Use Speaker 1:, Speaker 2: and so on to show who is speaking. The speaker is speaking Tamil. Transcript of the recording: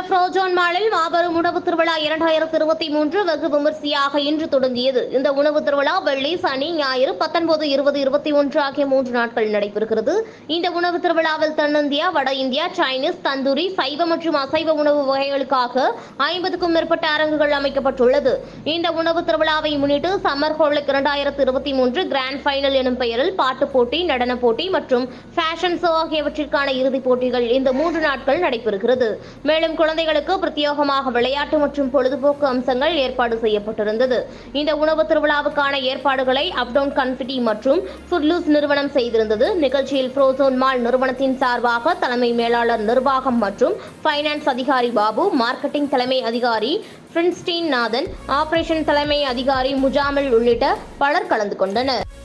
Speaker 1: ஃப்ரோஜோன் மாலில் மாபெரும் உணவு திருவிழா இரண்டாயிரத்தி இருபத்தி மூன்று வெகு விமர்சையாக இன்று தொடங்கியது இந்த உணவு திருவிழா வெள்ளி சனி ஞாயிறு பத்தொன்பது இருபது இருபத்தி ஒன்று ஆகிய மூன்று நாட்கள் நடைபெறுகிறது இந்த உணவு திருவிழாவில் தென்னிந்தியா வட இந்தியா சைனீஸ் தந்தூரி சைவ மற்றும் அசைவ உணவு வகைகளுக்காக ஐம்பதுக்கும் மேற்பட்ட அரங்குகள் அமைக்கப்பட்டுள்ளது இந்த உணவு திருவிழாவை முன்னிட்டு சம்மர் ஹோலிக் இரண்டாயிரத்தி இருபத்தி மூன்று கிராண்ட் ஃபைனல் எனும் பெயரில் பாட்டுப் போட்டி நடனப் போட்டி மற்றும் ஃபேஷன் ஷோ ஆகியவற்றிற்கான இறுதிப் போட்டிகள் இந்த மூன்று நாட்கள் நடைபெறுகிறது மேலும் குழந்தைகளுக்கு பிரத்யேகமாக விளையாட்டு மற்றும் பொழுதுபோக்கு அம்சங்கள் ஏற்பாடு செய்யப்பட்டிருந்தது இந்த உணவு திருவிழாவுக்கான ஏற்பாடுகளை அப்டவுன் கன்ஃபிட்டி மற்றும் ஃபுட்லூஸ் நிறுவனம் செய்திருந்தது நிகழ்ச்சியில் ஃப்ரோசோன் மால் நிறுவனத்தின் சார்பாக தலைமை மேலாளர் நிர்வாகம் மற்றும் ஃபைனான்ஸ் அதிகாரி பாபு மார்க்கெட்டிங் தலைமை அதிகாரி பிரின்ஸ்டீன் நாதன் ஆபரேஷன் தலைமை அதிகாரி முஜாமில் உள்ளிட்ட பலர் கலந்து கொண்டனர்